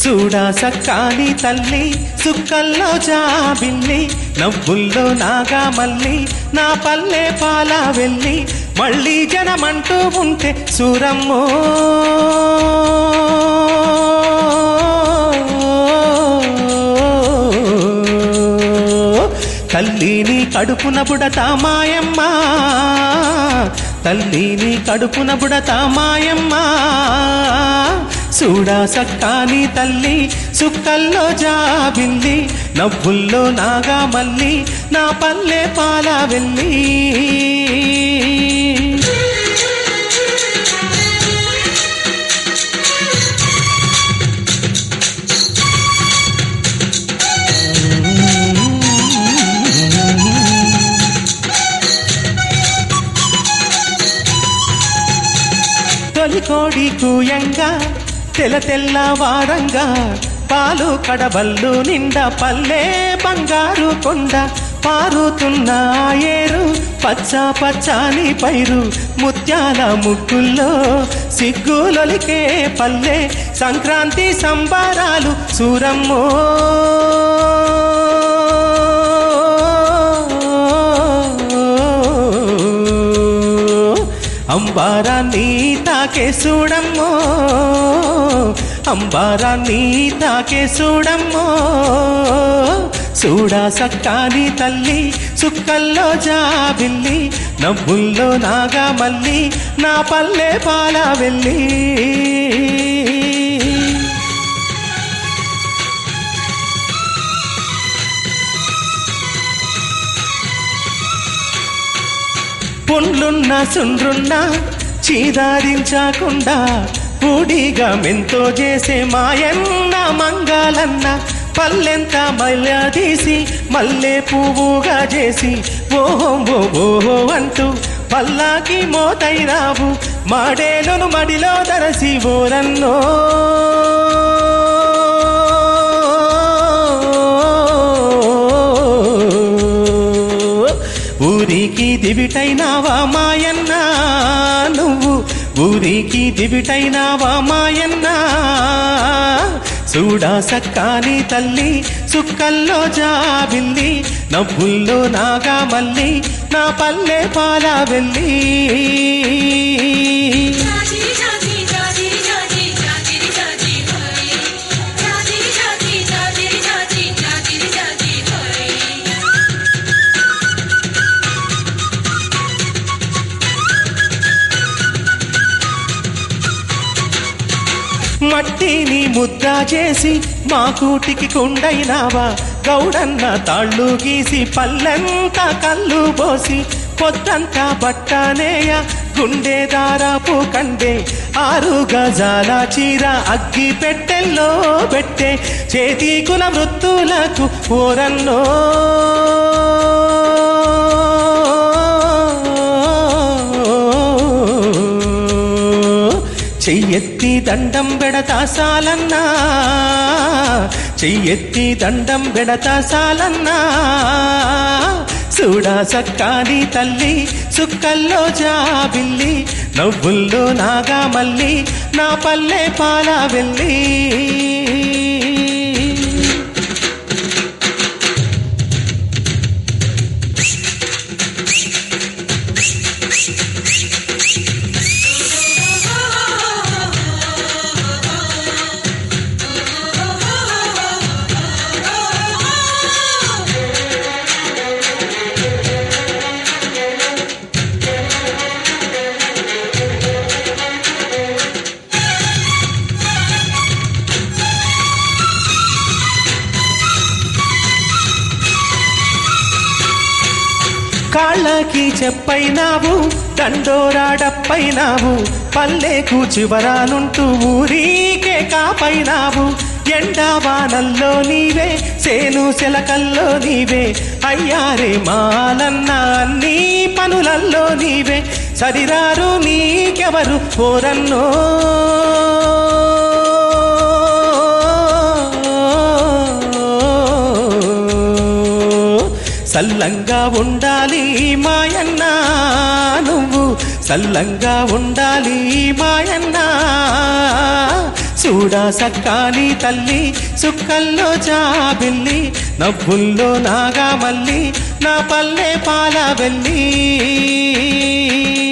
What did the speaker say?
చూడా సక్కాని తల్లి సుక్కల్లో జాబిల్లి నవ్వుల్లో నాగా మల్లి నా పల్లె పాల వెళ్ళి మళ్ళీ జనమంటూ ఉంటే సూరమ్మో తల్లిని కడుపున బుడతా మాయమ్మ తల్లిని కడుపున బుడతా మాయమ్మ చూడా సక్కాని తల్లి సుక్కల్లో జాబిల్లి నవ్వుల్లో నాగా మల్లి నా పల్లె పాల వెళ్ళి తొలి కోడి కూయంగా తెల తెల్ల వారంగా పాలు కడబల్లు నిండా పల్లె బంగారు కొండ పారుతున్న ఏరు పచ్చ పచ్చాని పైరు ముత్యాల ముగ్గుల్లో సిగ్గులొలికే పల్లె సంక్రాంతి సంబరాలు సూరమ్మో అంబారాన్ని తాకే చూడమ్మో అంబారాన్ని తాకే చూడమ్మో చూడా సక్కాని తల్లి సుక్కల్లో జాబిల్లి నవ్వుల్లో నాగా మల్లి నా పల్లె పాల వెళ్ళి పుండ్లున్న సుండ్రున్నా చీదారించకుండా పూడిగా మెంతో చేసే మాయన్న మంగాలన్న పల్లెంత మల్లదీసి మల్లె పువ్వుగా చేసి ఓహో ఓహో అంటూ పల్లాకి మోతైరావు మాడేలును మడిలో దరసి ఓరన్నో ఊరికి దివిటైనావా మాయన్న నువ్వు ఊరికి దివిటైనావా మాయన్న చూడా సక్కాని తల్లి సుక్కల్లో జాబిల్లి నవ్వుల్లో నాగా మల్లి నా పల్లె పాల వెళ్ళి జాజి జాజి జాజి జాజి జాజి జాజి హై జాజి జాజి జాజి జాజి జాజి జాజి హై మట్టిని ముద్ద చేసి మా కూటికి కుండైనావా గౌడన్న తాళ్ళు గీసి పల్లెంతా కళ్ళు పోసి పొద్దంతా బట్టనేయ గుండె దారాపు కండే ఆరు గజాల చీర అగ్గి పెట్టెల్లో పెట్టే చేతి కుల వృత్తులకు ఓరన్నో చెయ్యెత్తి దండం బెడతా సాలన్నా చెయ్యెత్తి దండం బెడతా సాలన్నా చూడా సక్కాని తల్లి సుక్కల్లో జాబిల్లి నవ్వుల్లో నాగా మల్లి నా పల్లె పాల వెళ్ళి కాళ్ళకి చెప్పైనావు దండోరాడప్పైనావు పల్లెకు చివరానుంటూ ఊరికే కాపైనావు ఎండావానల్లో నీవే సేను సెలకల్లో నీవే అయ్యారే మాలన్న అన్ని పనులల్లో నీవే సరిరారు నీకెవరు కోరన్నో సల్లంగా ఉండాలి మాయన్న నువ్వు సల్లంగా ఉండాలి మాయన్న చూడా సక్కాని తల్లి సుక్కల్లో జాబిల్లి నవ్వుల్లో నాగా మల్లి నా పల్లె పాల వెళ్ళి